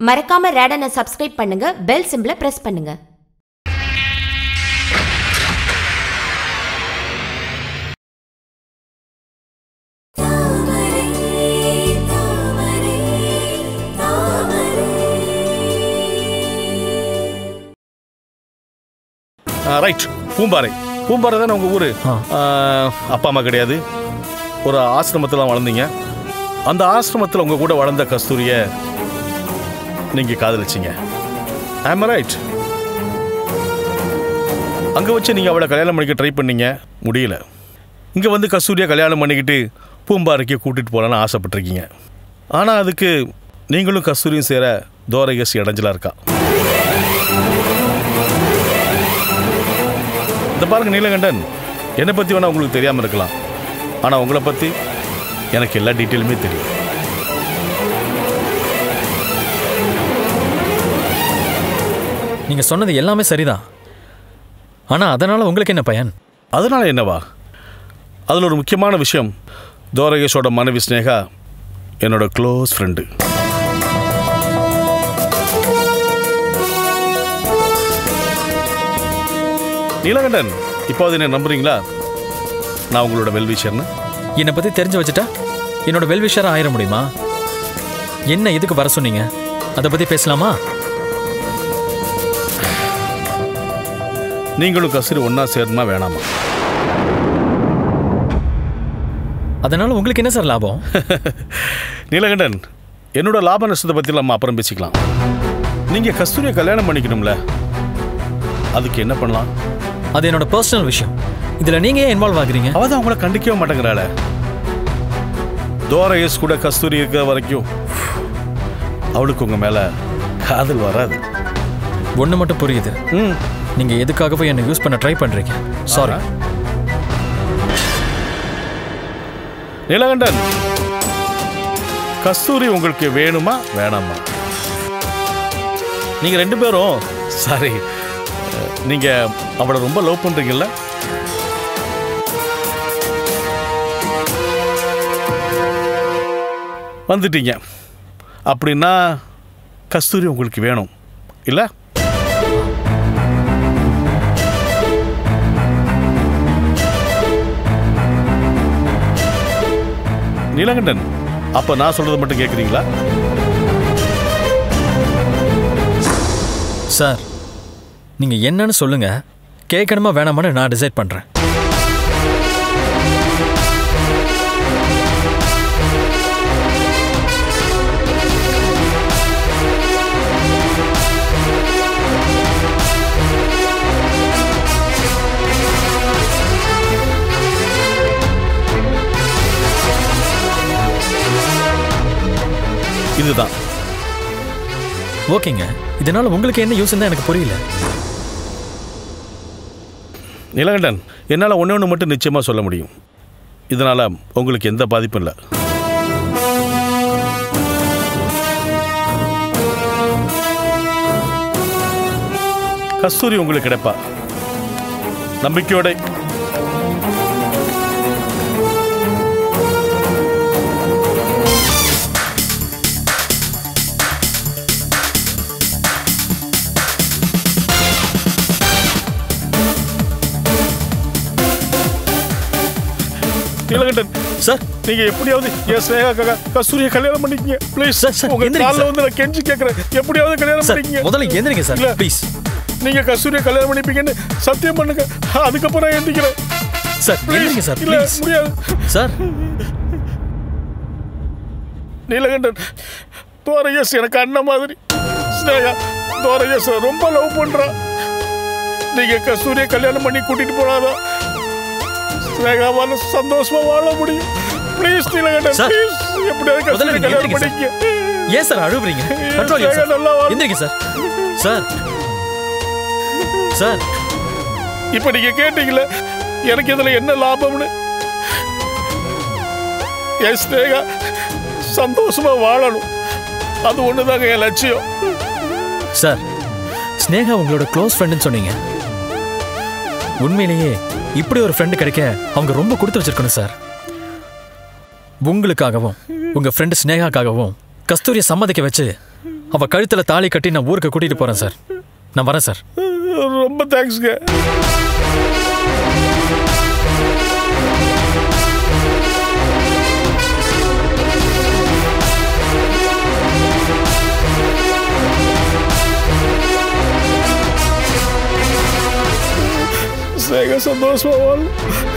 மறக்காம ரேடனை சப்ஸ்கிரைப் பண்ணுங்க பெல் சிம்பிளை பிரஸ் பண்ணுங்க ரைட் பூம்பாறை பூம்பாறை தானே உங்கள் ஊர் ஆ. அப்பா அம்மா கிடையாது ஒரு ஆசிரமத்தில் வளர்ந்தீங்க அந்த ஆசிரமத்தில் உங்கள் கூட வளர்ந்த கஸ்தூரியை நீங்கள் காதலிச்சிங்க ஆம் ரைட் அங்கே வச்சு நீங்கள் அவளை கல்யாணம் பண்ணிக்க ட்ரை பண்ணீங்க முடியல இங்கே வந்து கஸ்தூரியை கல்யாணம் பண்ணிக்கிட்டு பூம்பாறைக்கு கூட்டிகிட்டு போகலான்னு ஆசைப்பட்டிருக்கீங்க ஆனால் அதுக்கு நீங்களும் கஸ்தூரியும் சேர தோரகசி இடைஞ்சலாக இருக்கா இந்த பாருங்க நீலகண்டன் என்னை பற்றி வேணால் உங்களுக்கு தெரியாமல் இருக்கலாம் ஆனால் உங்களை பற்றி எனக்கு எல்லா டீட்டெயிலுமே தெரியும் நீங்க சொன்னது எல்லாமே சரிதான் ஆனா அதனால உங்களுக்கு என்ன பயன் அதனால் என்னவா அதில் ஒரு முக்கியமான விஷயம் தோரகேஷோட மனைவி ஸ்னேகா என்னோட க்ளோஸ் ஃப்ரெண்டு நீலகண்டன் இப்போ அது என்ன நம்புறீங்களா நான் உங்களோட வெல்விஷர்னு என்னை பத்தி தெரிஞ்சு வச்சுட்டா என்னோட வெல்விஷரா ஆயிட முடியுமா என்ன எதுக்கு வர சொன்னீங்க அதை பத்தி பேசலாமா நீங்களும் கசிறு ஒன்றா சேரணுமா வேணாமா அதனால உங்களுக்கு என்ன சார் லாபம் நீலகண்டன் என்னோட லாப நஷ்டத்தை பற்றி நம்ம அப்புறம் பேசிக்கலாம் நீங்கள் கஸ்தூரியை கல்யாணம் பண்ணிக்கணும்ல அதுக்கு என்ன பண்ணலாம் அது என்னோட பர்சனல் விஷயம் இதுல நீங்க ஏன் இன்வால்வ் ஆகுறீங்க அவ தான் உங்களை கண்டிக்கவே மாட்டேங்கிறாள தோரயஸ் கூட கஸ்தூரி இருக்கிற வரைக்கும் அவளுக்கு உங்க மேல காதல் வராது ஒண்ணு மட்டும் புரியுது ம் நீங்க எதுக்காகவோ என்னை யூஸ் பண்ண ட்ரை பண்றீங்க சாரி நீலகண்டன் கஸ்தூரி உங்களுக்கு வேணுமா வேணாமா நீங்க ரெண்டு பேரும் சாரி நீங்க அவளை ரொம்ப லவ் பண்றீங்கல்ல வந்துட்டீங்க அப்படின்னா கஸ்தூரி உங்களுக்கு வேணும் இல்லை நீலகண்டன் அப்ப நான் சொல்றது மட்டும் கேட்குறீங்களா சார் நீங்க என்னன்னு சொல்லுங்க கேட்கணுமா வேணாமான்னு நான் டிசைட் பண்றேன் இதுதான் ஓகேங்க இதனால உங்களுக்கு என்ன யூஸ் தான் எனக்கு புரியல நீலகண்டன் என்னால் ஒன்று ஒன்று மட்டும் நிச்சயமாக சொல்ல முடியும் இதனால் உங்களுக்கு எந்த பாதிப்பும் இல்லை கஸ்தூரி உங்களுக்கு கிடைப்பா நம்பிக்கையோட நீலகண்டன் சார் நீங்க எப்படியாவது என் ஸ்னேகா கஸ்தூரியை கல்யாணம் பண்ணிக்கங்க ப்ளீஸ் சார், சார், உங்க எந்திரிங்க காலில் சார். வந்து நான் கெஞ்சி கேட்கறேன் எப்படியாவது கல்யாணம் சார் பண்ணிக்கங்க முதல்ல எந்திரிங்க சார் இல்ல. ப்ளீஸ் நீங்க கஸ்தூரியை கல்யாணம் பண்ணிப்பீங்கன்னு சத்தியம் பண்ணுங்க அதுக்கப்புறம் நான் எந்திக்கிறேன் சார் எந்திரிங்க சார் இல்ல ப்ளீஸ் முடியாது சார் நீலகண்டன் தோரையஸ் எனக்கு அண்ணன் மாதிரி ஸ்னேகா தோரையஸ் ரொம்ப லவ் பண்றா நீங்க கஸ்தூரியை கல்யாணம் பண்ணி கூட்டிட்டு போனாதான் ஸ்னேகாவால சந்தோஷமா வாழ முடியும் ப்ளீஸ் நீலகண்டன் சார், ப்ளீஸ் எப்படியாவது முதல்ல கஸ்தூரியை நீங்க கல்யாணம் எந்திரிங்க சார். பண்ணிக்க ஏன் சார் அழுவுறீங்க ஐயோ, கண்ட்ரோல் ஸ்னேகா நல்லா சார் வாழ- எந்திரிங்க சார் சார் சார் இப்ப நீங்க கேட்டீங்கல்ல எனக்கு இதுல என்ன லாபம்னு என் ஸ்னேகா சந்தோஷமா வாழணும் அது ஒண்ணுதாங்க என் லட்சியம் சார் ஸ்னேகா உங்களோட க்ளோஸ் ஃப்ரெண்டுன்னு சொன்னீங்க உண்மையிலேயே இப்படி ஒரு ஃப்ரெண்டு கிடைக்க அவங்க ரொம்ப கொடுத்து வச்சிருக்கணும் சார் உங்களுக்காகவும் உங்க ஃப்ரெண்டு ஸ்னேகாக்காகவும் கஸ்தூரியை சம்மதிக்க வச்சு அவ கழுத்துல தாலி கட்டி நான் ஊருக்கு கூட்டிட்டு போறேன் சார் நான் வரேன் சார் ரொம்ப தேங்க்ஸ்ங்க ஸ்னேகா சந்தோஷமா வாழும்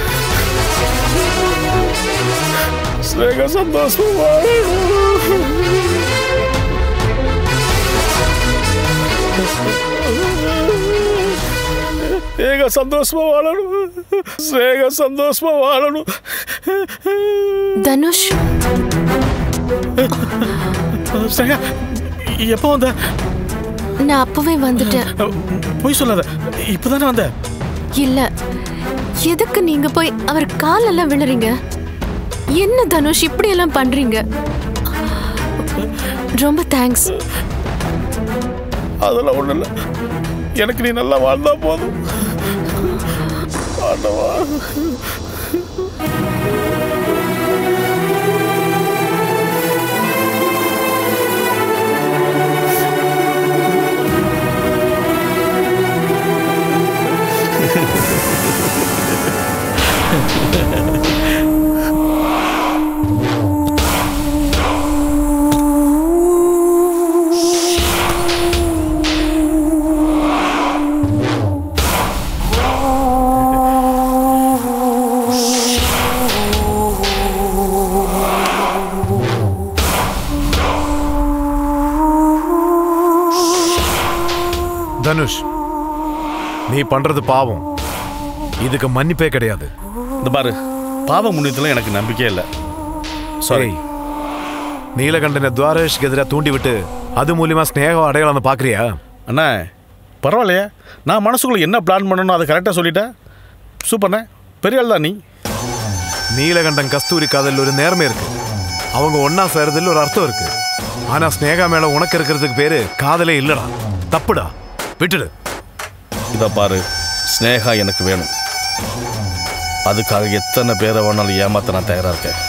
ஸ்னேகா சந்தோஷமா வாழும் ஏக சந்தோஷமா வாழணும் ஸ்னேகா சந்தோஷமா வாழணும் தனுஷ் ஸ்னேகா எப்போ வந்த நான் அப்பவே வந்துட்டேன் பொய் சொல்லாத இப்பதானே வந்த இல்ல எதுக்கு நீங்க போய் அவர் காலெல்லாம் விழுறீங்க என்ன தனுஷ் இப்படி எல்லாம் பண்றீங்க ரொம்ப தேங்க்ஸ் அதெல்லாம் ஒண்ணு இல்லை எனக்கு நீ நல்லா வாழ்ந்தா போதும் ஆண்டவா தனுஷ் நீ பண்றது பாவம் இதுக்கு மன்னிப்பே கிடையாது இந்த பாரு பாவ முன்னியத்தில் எனக்கு நம்பிக்கையே இல்லை சாரி சரி நீலகண்டனை துவாரேஷ்க்கு எதிராக தூண்டி விட்டு அது மூலியமா ஸ்னேகம் அடையாளம் பாக்குறியா அண்ணா பரவாயில்லையே நான் மனசுக்குள்ள என்ன பிளான் பண்ணணும் அதை கரெக்டாக சொல்லிட்டேன் சூப்பர்ண்ணே பெரிய ஆள் தான் நீ நீலகண்டன் கஸ்தூரி காதல் ஒரு நேர்மை இருக்கு அவங்க ஒன்னா சேரதில் ஒரு அர்த்தம் இருக்கு ஆனா ஸ்னேகா மேல உனக்கு இருக்கிறதுக்கு பேரு காதலே இல்லடா தப்புடா விட்டுடு இதை பாரு ஸ்னேகா எனக்கு வேணும் அதுக்காக எத்தனை பேரை வேணாலும் ஏமாத்த நான் தயாராக இருக்கேன்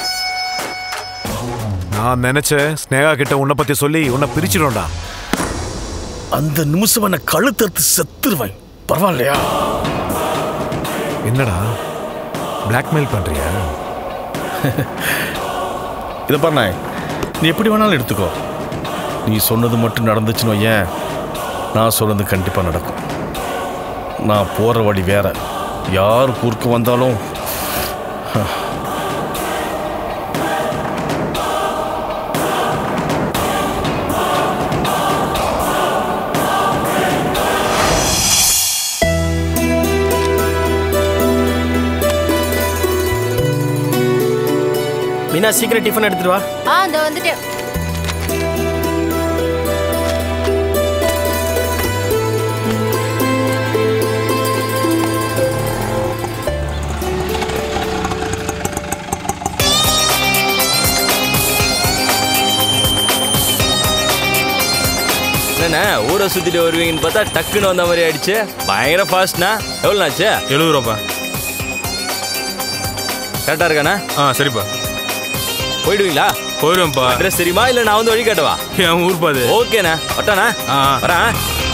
நான் நினைச்சேன் ஸ்னேகா கிட்ட உன்னை பத்தி சொல்லி உன்னை பிரிச்சிடும்டா அந்த நிமிஷம் என்னை கழுத்தறுத்து செத்துருவேன் பரவாயில்லையா என்னடா பிளாக்மெயில் பண்றியா இதை பாருண்ணே நீ எப்படி வேணாலும் எடுத்துக்கோ நீ சொன்னது மட்டும் நடந்துச்சுன்னு வையேன் நான் சொன்னது கண்டிப்பாக நடக்கும் நான் போகிற வழி வேற யார் குறுக்க வந்தாலும் மீனா சீக்கிரம் டிஃபன் எடுத்துட்டு வா ஆ இந்த வந்துட்டேன் என்னண்ணே ஊரை சுத்திட்டு வருவீங்கன்னு பார்த்தா டக்குன்னு வந்த மாதிரி ஆயிடுச்சு பயங்கர ஃபாஸ்ட்ண்ணா எவ்வளோ ஆச்சு எழுபது ரூபாப்பா கரெக்டாக இருக்காண்ணா ஆ சரிப்பா போயிடுவீங்களா போயிடுவேன்ப்பா அட்ரஸ் தெரியுமா இல்லை நான் வந்து வழி காட்டவா என் ஊர் பாது ஓகேண்ணா வட்டாண்ணா ஆ ஆ. வரேன்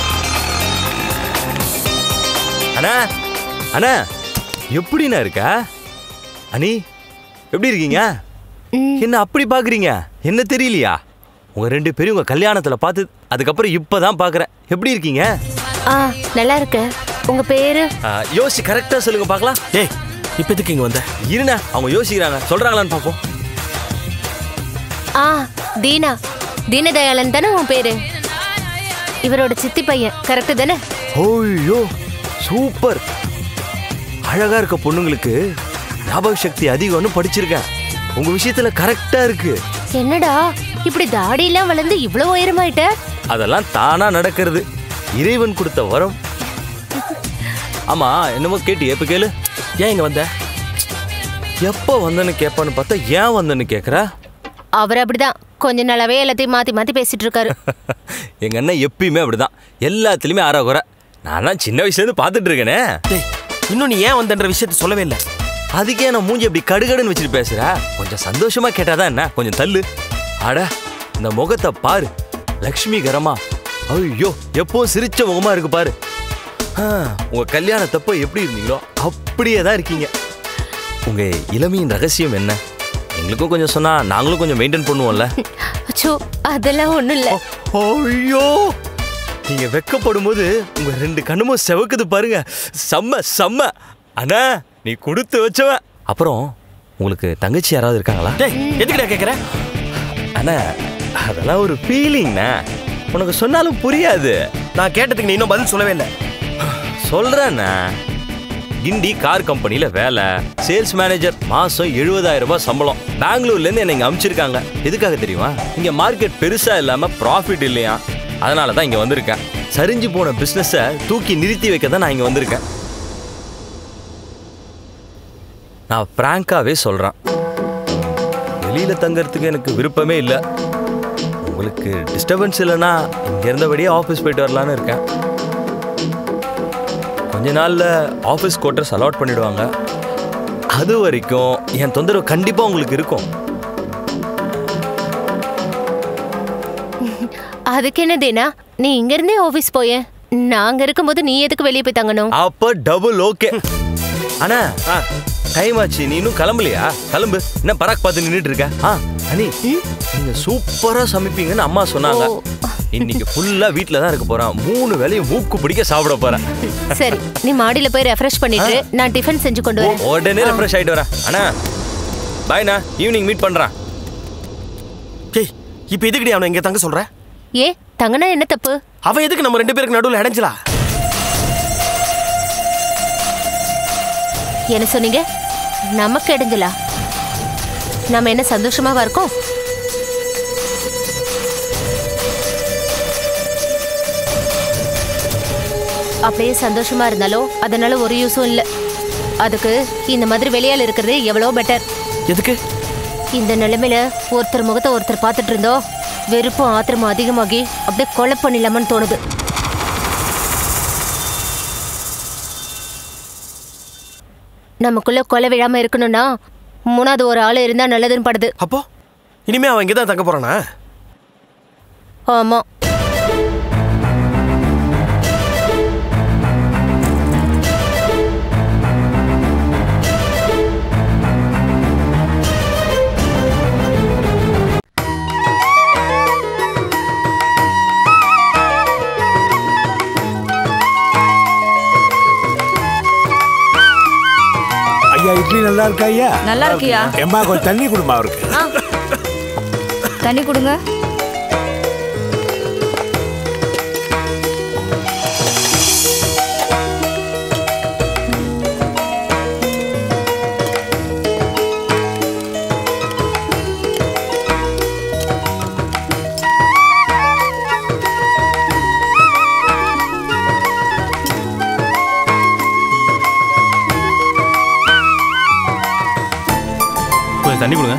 அண்ணா அண்ணா எப்படிண்ணா இருக்கா அனி எப்படி இருக்கீங்க என்ன அப்படி பார்க்குறீங்க என்ன தெரியலையா உங்க ரெண்டு பேரும் உங்க கல்யாணத்துல பார்த்து அதுக்கப்புறம் இப்பதான் பார்க்குறேன் எப்படி இருக்கீங்க ஆ நல்லா இருக்கு உங்க பேரு ஆ, யோசி கரெக்டாக சொல்லுங்க பார்க்கலாம் ஏய் இப்போ எதுக்கு இங்கே வந்த இருண்ணா அவங்க யோசிக்கிறாங்க சொல்றாங்களான்னு பார்ப்போம் ஆ தீனா தீனதயாளன் தானே உன் பேரு இவரோட சித்தி பையன் கரெக்டு தானே ஓய்யோ சூப்பர் அழகா இருக்க பொண்ணுங்களுக்கு ஞாபக சக்தி அதிகம்னு படிச்சிருக்கேன் உங்க விஷயத்துல கரெக்டா இருக்கு என்னடா இப்படி தாடியெல்லாம் வளர்ந்து இவ்வளவு உயரமாயிட்ட அதெல்லாம் தானா நடக்கிறது இறைவன் கொடுத்த வரம் ஆமா என்னமோ கேட்டு எப்ப கேளு ஏன் இங்கே வந்த எப்போ வந்தேன்னு கேட்பான்னு பார்த்தா ஏன் வந்தேன்னு கேட்குறா அவர் அப்படிதான் கொஞ்ச நாளாவே எல்லாத்தையும் மாத்தி மாத்தி பேசிட்டு இருக்காரு எங்க அண்ணன் எப்பயுமே அப்படிதான் எல்லாத்துலயுமே ஆறா குறை நான் தான் சின்ன வயசுல இருந்து பார்த்துட்டு இருக்கேனே டேய் இன்னும் நீ ஏன் வந்தன்ற விஷயத்த சொல்லவே இல்லை அதுக்கே நான் மூஞ்சி அப்படி கடுகடுன்னு வச்சுட்டு பேசுற கொஞ்சம் சந்தோஷமா கேட்டாதான் என்ன கொஞ்சம் தள்ளு அட இந்த முகத்தை பாரு லக்ஷ்மிகரமா ஐயோ எப்பவும் சிரிச்ச முகமா இருக்கு பாரு ஆ, உங்க கல்யாணத்தப்போ எப்படி இருந்தீங்களோ அப்படியே தான் இருக்கீங்க உங்க இளமையின் ரகசியம் என்ன எங்களுக்கும் கொஞ்சம் சொன்னா நாங்களும் கொஞ்சம் மெயின்டைன் பண்ணுவோம்ல அச்சோ அதெல்லாம் ஒண்ணும் இல்ல ஐயோ நீங்க வெக்கப்படும் போது உங்க ரெண்டு கண்ணுமும் செவக்குது பாருங்க செம்ம செம்ம அண்ணா நீ கொடுத்து வச்சவன் அப்புறம் உங்களுக்கு தங்கச்சி யாராவது இருக்காங்களா டேய் எதுக்குடா கேக்குற அண்ணா அதெல்லாம் ஒரு ஃபீலிங்ண்ணா உனக்கு சொன்னாலும் புரியாது நான் கேட்டதுக்கு நீ இன்னும் பதில் சொல்லவே இல்லை சொல்றேண்ணா கிண்டி கார் கம்பெனியில் வேலை சேல்ஸ் மேனேஜர் மாதம் எழுபதாயிரம் ரூபாய் சம்பளம் பெங்களூர்லேருந்து என்னை இங்கே அமுச்சிருக்காங்க எதுக்காக தெரியுமா இங்கே மார்க்கெட் பெருசாக இல்லாமல் ப்ராஃபிட் இல்லையா அதனால தான் இங்கே வந்திருக்கேன் சரிஞ்சு போன பிஸ்னஸை தூக்கி நிறுத்தி வைக்க தான் நான் இங்கே வந்திருக்கேன் நான் ஃப்ராங்காகவே சொல்கிறேன் வெளியில் தங்கறதுக்கு எனக்கு விருப்பமே இல்லை உங்களுக்கு டிஸ்டர்பன்ஸ் இல்லைன்னா இங்கே இருந்தபடியே ஆஃபீஸ் போயிட்டு வரலான்னு இருக்கேன் கொஞ்ச நாள்ல ஆஃபீஸ் குவார்ட்டர்ஸ் அலாட் பண்ணிடுவாங்க அது வரைக்கும் என் தொந்தரவு கண்டிப்பா உங்களுக்கு இருக்கும் அதுக்கு என்ன தேனா நீ இங்க இருந்தே ஆபீஸ் போய நாங்க இருக்கும்போது நீ எதுக்கு வெளியே போய் தங்கணும் அப்ப டபுள் ஓகே அண்ணா டைம் ஆச்சு நீ இன்னும் கிளம்பலையா கிளம்பு என்ன பராக் பார்த்து நின்றுட்டு இருக்க ஆ அனி நீங்க சூப்பரா சமைப்பீங்கன்னு அம்மா சொன்னாங்க ஓ. இன்னைக்கு ஃபுல்லா வீட்ல தான் இருக்க போறேன் மூணு வேளையும் மூக்கு பிடிக்க சாப்பிட போறேன் சரி நீ மாடியில போய் ரெஃப்ரெஷ் பண்ணிட்டு நான் டிஃபன் செஞ்சு கொண்டு வரேன் உடனே ரெஃப்ரெஷ் ஆயிட்டு வரேன் அண்ணா பாய்ண்ணா ஈவினிங் மீட் பண்றேன் டேய் இப்போ எதுக்குடி அவனை இங்கே தங்க சொல்ற ஏ தங்கனா என்ன தப்பு அவன் எதுக்கு நம்ம ரெண்டு பேருக்கு நடுவில் இடைஞ்சலா என்ன சொன்னீங்க நமக்கு இடைஞ்சலா நம்ம என்ன சந்தோஷமாவா இருக்கோம் அப்படியே சந்தோஷமா இருந்தாலும் அதனால ஒரு யூஸும் இல்லை அதுக்கு இந்த மாதிரி வெளியால இருக்கிறது எவ்வளோ பெட்டர் எதுக்கு இந்த நிலைமையில ஒருத்தர் முகத்தை ஒருத்தர் பார்த்துட்டு இருந்தோம் வெறுப்பும் ஆத்திரமும் அதிகமாகி அப்படியே கொலை பண்ணிடலாமான்னு தோணுது நமக்குள்ள கொலை விழாம இருக்கணும்னா மூணாவது ஒரு ஆள் இருந்தா நல்லதுன்னு படுது அப்போ இனிமே அவன் இங்கே தான் தங்க போறானா ஆமா ஐயா இட்லி நல்லா இருக்கா ஐயா நல்லா இருக்கியா எம்மா கொஞ்சம் தண்ணி கொடுமா அவருக்கு தண்ணி கொடுங்க கொஞ்சம் தண்ணி கொடுங்க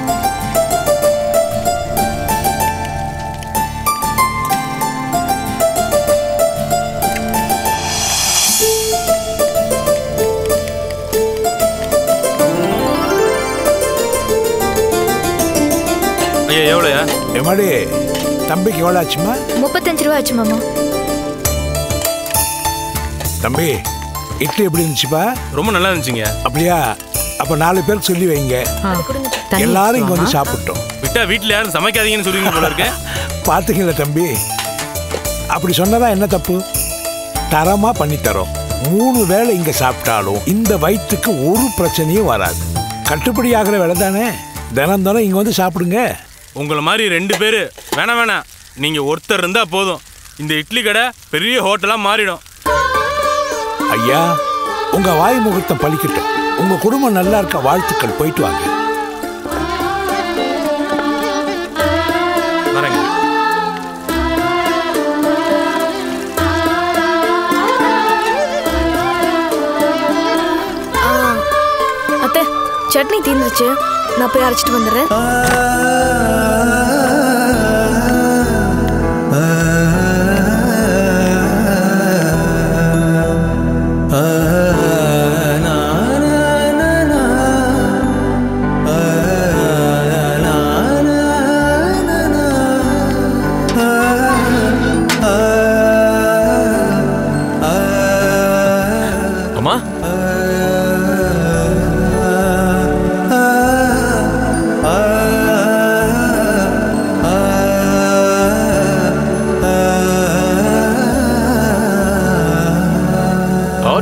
ஐயா எவ்வளோயா எம்மாடி தம்பிக்கு எவ்வளோ ஆச்சுமா முப்பத்தஞ்சு ரூபா ஆச்சு மாமா தம்பி இட்லி எப்படி இருந்துச்சுப்பா ரொம்ப நல்லா இருந்துச்சுங்க அப்படியா அப்போ நாலு பேருக்கு சொல்லி வைங்க எல்லாரும் இங்கே வந்து சாப்பிட்டோம் விட்டா வீட்டில் யாரும் சமைக்காதீங்கன்னு சொல்லுவீங்க போல இருக்கேன் பார்த்துக்கல தம்பி அப்படி சொன்னதா என்ன தப்பு தரமாக பண்ணித்தரோம் மூணு வேளை இங்கே சாப்பிட்டாலும் இந்த வயிற்றுக்கு ஒரு பிரச்சனையும் வராது கட்டுப்படி ஆகிற வேலை தானே தினம் தினம் இங்கே வந்து சாப்பிடுங்க உங்களை மாதிரி ரெண்டு பேர் வேணாம் வேணாம் நீங்கள் ஒருத்தர் இருந்தால் போதும் இந்த இட்லி கடை பெரிய ஹோட்டலாக மாறிடும் ஐயா உங்க வாய் முகூர்த்தம் பலிக்கட்டும் உங்க குடும்பம் நல்லா இருக்க வாழ்த்துக்கள் போயிட்டு வாங்க வரேங்க அத்தை சட்னி தீர்ந்துருச்சு நான் போய் அரைச்சிட்டு வந்துடுறேன் ஆ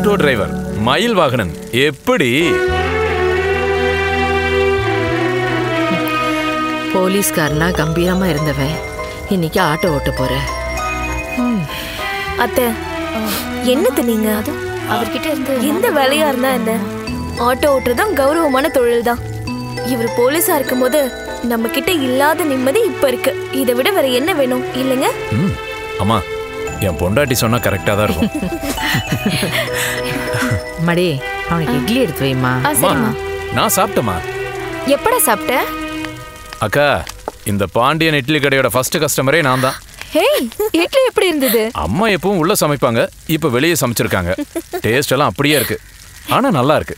ஆட்டோ டிரைவர் மயில் வாகனன் எப்படி போலீஸ்காரனா கம்பீரமா இருந்தவன் இன்னைக்கு ஆட்டோ ஓட்ட போற அத்தை என்னது நீங்க அவர்கிட்ட இருந்து எந்த வேலையா இருந்தா என்ன ஆட்டோ ஓட்டுறதும் கௌரவமான தொழில் தான் இவர் போலீஸா இருக்கும்போது நம்ம கிட்ட இல்லாத நிம்மதி இப்ப இருக்கு இதை விட வேற என்ன வேணும் இல்லைங்க ம் அம்மா என் பொண்டாட்டி சொன்னா கரெக்டா தான் இருக்கும் மடி அவனுக்கு இட்லி எடுத்து வைமா அம்மா, நான் சாப்பிட்டேம்மா எப்படா சாப்பிட்ட அக்கா இந்த பாண்டியன் இட்லி கடையோட ஃபர்ஸ்ட் கஸ்டமரே நான் தான் ஹேய் இட்லி எப்படி இருந்தது அம்மா எப்பவும் உள்ள சமைப்பாங்க இப்ப வெளியே சமைச்சிருக்காங்க டேஸ்ட் எல்லாம் அப்படியே இருக்கு ஆனா நல்லா இருக்கு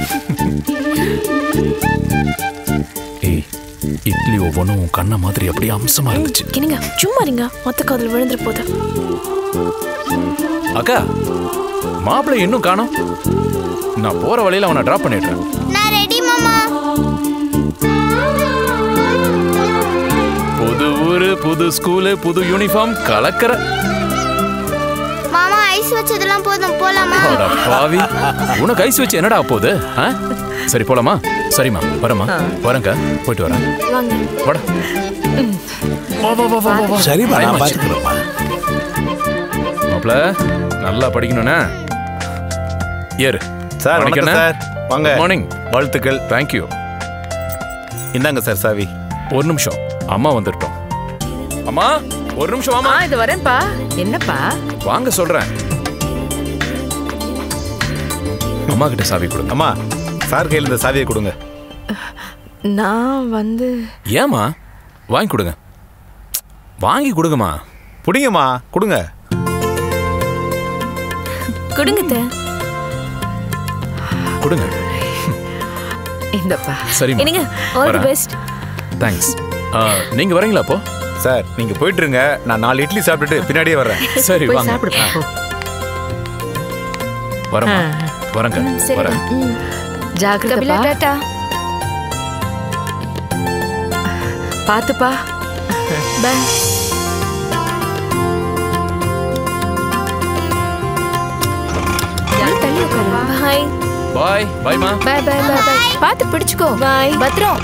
ஏய் இட்லி ஒவ்வொன்றும் உன் கண்ணை மாதிரி அப்படியே அம்சமா இருந்துச்சு கிணிங்க சும்மா இருங்க மொத்த காதல் விழுந்துரு போது அக்கா மாப்பிள்ளை இன்னும் காணோம் நான் போற வழியில அவனை டிராப் பண்ணிடுறேன் நான் ரெடி மாமா புது ஊரு புது ஸ்கூலு புது யூனிஃபார்ம் கலக்கிற மாமா ஐஸ் வச்சதெல்லாம் போதும் போலாமா அட பாவி உனக்கு ஐஸ் வச்சு என்னடா போகுது ஆ? சரி போலாமா சரிம்மா வரேம்மா வரேங்க போயிட்டு வரேன் வாங்க வாடா வா வா வா வா வா, வா சரிம்மா, நான் Time ஆச்சு. பார்த்துக்கிறேன்ப்பா. மாப்ள நல்லா படிக்கணும்னா ஏறு சார், வணக்கம் சார். வாங்க. மார்னிங் வாழ்த்துக்கள் தேங்க்யூ இந்தாங்க சார் சாவி ஒரு நிமிஷம் அம்மா வந்துட்டோம் அம்மா ஒரு நிமிஷம் வாமா இது வரேன்ப்பா என்னப்பா வாங்க சொல்றேன் அம்மா கிட்ட சாவி கொடுங்க அம்மா சார் கையில் இந்த சாவியை கொடுங்க நான் வந்து ஏமா வாங்கி கொடுங்க வாங்கி கொடுங்கம்மா புடிங்கம்மா கொடுங்க கொடுங்க அத்தை. கொடுங்க இந்தப்பா சரிம்மா என்னங்க ஆல் தி வரேன். பெஸ்ட் தேங்க்ஸ் நீங்க வரீங்களா அப்போ சார் நீங்க போயிட்டு இருங்க நான் நாலு இட்லி சாப்பிட்டுட்டு பின்னாடியே வர்றேன் சரி போய் வாங்க சாப்பிடுப்பா போ. வரேம்மா ஆ. வரேங்க சரி வரேன் ம். கபிலா ஜாக்கிரதைப்பா டாட்டா பாத்துப்பா பை தள்ளி உட்காரு பாய் பாய் பாய்மா பாய் பாய் பாய் பாய் பார்த்து பிடிச்சுக்கோ பாய் பத்திரம்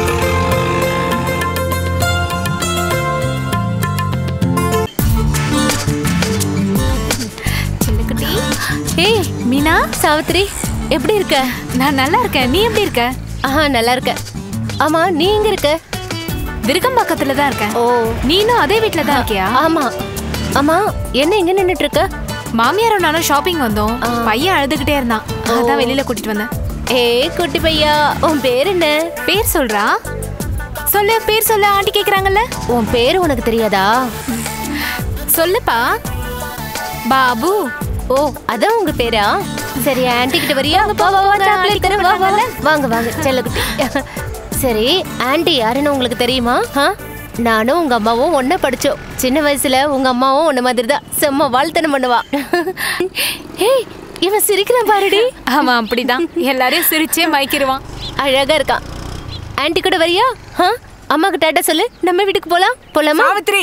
ஏய் மீனா சாவித்ரி எப்படி இருக்க நான் நல்லா இருக்கேன் நீ எப்படி இருக்க ஆஹா நல்லா இருக்க ஆமா நீ எங்க இருக்க விருகம்பாக்கத்துல தான் இருக்கேன் ஓ நீனும் அதே வீட்ல தான் இருக்கியா ஆமா ஆமா என்ன இங்க நின்னுட்டு இருக்க மாமியாரும் நானும் ஷாப்பிங் வந்தோம் ஆ. பையன் அழுதுகிட்டே இருந்தான் அதான் வெளியில கூட்டிட்டு வந்தேன் ஏய் குட்டி பையா உன் பேர் என்ன பேர் சொல்றா சொல்லு பேர் சொல்லு ஆண்டி கேக்குறாங்கல்ல உன் பேர் உனக்கு தெரியாதா சொல்லுப்பா பாபு ஓ அதான் உங்க பேரா சரி ஆன்ட்டி கிட்ட வரியா வா வா வா சாக்லேட் தரேன் வா வா வா. வாங்க வாங்க செல்லக்குட்டி சரி ஆன்ட்டி யாருன்னு உங்களுக்கு தெரியுமா ஆ? நானும் உங்க அம்மாவும் ஒண்ணா படிச்சோம் சின்ன வயசுல உங்க அம்மாவும் உன்ன மாதிரி தான் செம்ம வாழ்த்தனம் பண்ணுவா ஏய் இவன் சிரிக்கிறான் பாருடி அவன் அப்படிதான் எல்லாரையும் சிரிச்சே மயக்கிடுவான் அழகா இருக்கான் ஆன்ட்டி கூட வரியா ஆ? அம்மாக்கு டாட்டா சொல்லு நம்ம வீட்டுக்கு போலாம் போலாமா சாவித்ரி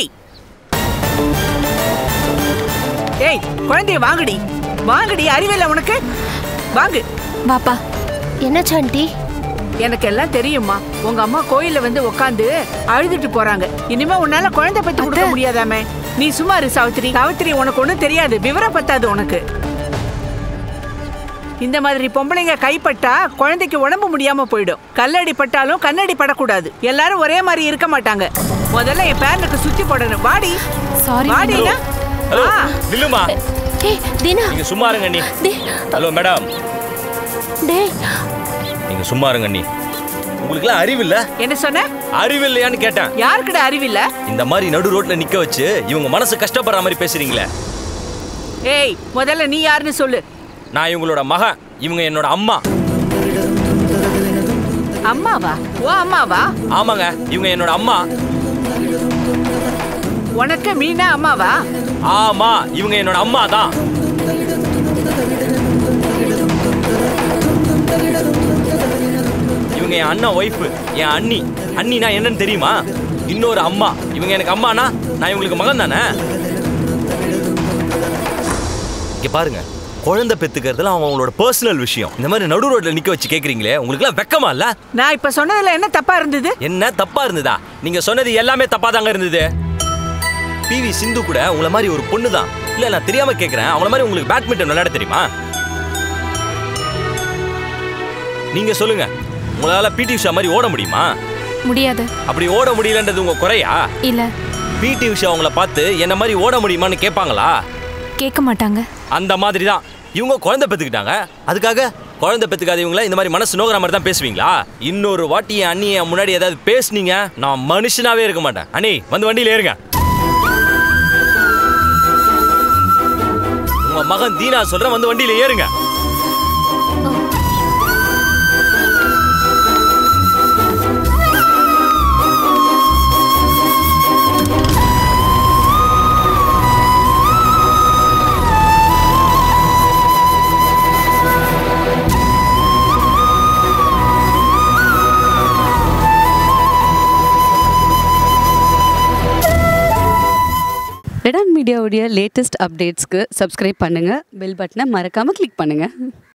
ஏய் குழந்தைய வாங்குடி வாங்குடி அறிவில்ல உனக்கு வாங்கு பாப்பா என்னாச்சு ஆண்டி எனக்கு எல்லாம் தெரியுமா உங்க அம்மா கோயில்ல வந்து உட்காந்து அழுதுட்டு போறாங்க இனிமே உன்னால குழந்தை பெத்து கொடுக்க முடியாதாமே நீ சும்மா இரு சாவித்ரி சாவித்ரி உனக்கு ஒண்ணும் தெரியாது விவரம் பத்தாது உனக்கு இந்த மாதிரி பொம்பளைங்க கைப்பட்டா குழந்தைக்கு உடம்பு முடியாம போயிடும் கல்லடி பட்டாலும் கண்ணடி படக்கூடாது எல்லாரும் ஒரே மாதிரி இருக்க மாட்டாங்க முதல்ல என் பேரனுக்கு சுத்தி போடணும் வாடி சாரி வாடினா ஹலோ நில்லுமா ஏய் தீனா நீங்க சும்மா இருங்க நீ டேய் ஹலோ மேடம் டேய் நீங்க சும்மா இருங்க நீ உங்களுக்குலாம் அறிவில்ல என்ன சொன்ன அறிவில்லையான்னு கேட்டேன் யாருக்குடா அறிவில்ல இந்த மாதிரி நடு ரோட்ல நிக்க வச்சு இவங்க மனசு கஷ்டப்படுற மாதிரி பேசுறீங்களே ஏய் முதல்ல நீ யாருன்னு சொல்லு நான் இவங்களோட மகன் இவங்க என்னோட அம்மா அம்மாவா ஓ அம்மாவா ஆமாங்க இவங்க என்னோட அம்மா உனக்கு மீனா அம்மாவா ஆமா இவங்க என்னோட அம்மா தான் இவங்க என் அண்ணன் ஒய்ஃபு என் அண்ணி அண்ணினா என்னன்னு தெரியுமா இன்னொரு அம்மா இவங்க எனக்கு அம்மானா நான் இவங்களுக்கு மகன் தானே இங்க பாருங்க குழந்தை பெத்துக்கிறதுல அவங்க அவங்களோட பர்சனல் விஷயம் இந்த மாதிரி நடு ரோட்ல நிக்க வச்சு கேக்குறீங்களே உங்களுக்குலாம் வெக்கமா இல்ல நான் இப்ப சொன்னதுல என்ன தப்பா இருந்தது என்ன தப்பா இருந்ததா நீங்க சொன்னது எல்லாமே தப்பா தாங்க இருந்தது பிவி சிந்து கூட உங்களை மாதிரி ஒரு பொண்ணு தான் இல்ல நான் தெரியாம கேக்குறேன் அவங்கள மாதிரி உங்களுக்கு பேட்மிண்டன் விளையாட தெரியுமா நீங்க சொல்லுங்க உங்களால பிடி உஷா மாதிரி ஓட முடியுமா முடியாது அப்படி ஓட முடியலன்றது உங்க குறையா இல்ல பிடி உஷா அவங்கள பார்த்து என்ன மாதிரி ஓட முடியுமான்னு கேட்பாங்களா கேட்க மாட்டாங்க அந்த மாதிரி தான் இவங்க குழந்தை பெத்துக்கிட்டாங்க அதுக்காக குழந்தை பெத்துக்காதவங்கள இந்த மாதிரி மனசு நோகிற மாதிரி தான் பேசுவீங்களா இன்னொரு வாட்டி என் அண்ணி என் முன்னாடி ஏதாவது பேசுனீங்க நான் மனுஷனாவே இருக்க மாட்டேன் அண்ணி வந்து வண்டியில ஏறுங்க உங்க மகன் தீனா சொல்றேன் வந்து வண்டியில ஏறுங்க ரெடான் மீடியாவுடைய லேட்டஸ்ட் அப்டேட்ஸ்க்கு சப்ஸ்கிரைப் பண்ணுங்கள் பெல் பட்டனை மறக்காமல் கிளிக் பண்ணுங்கள்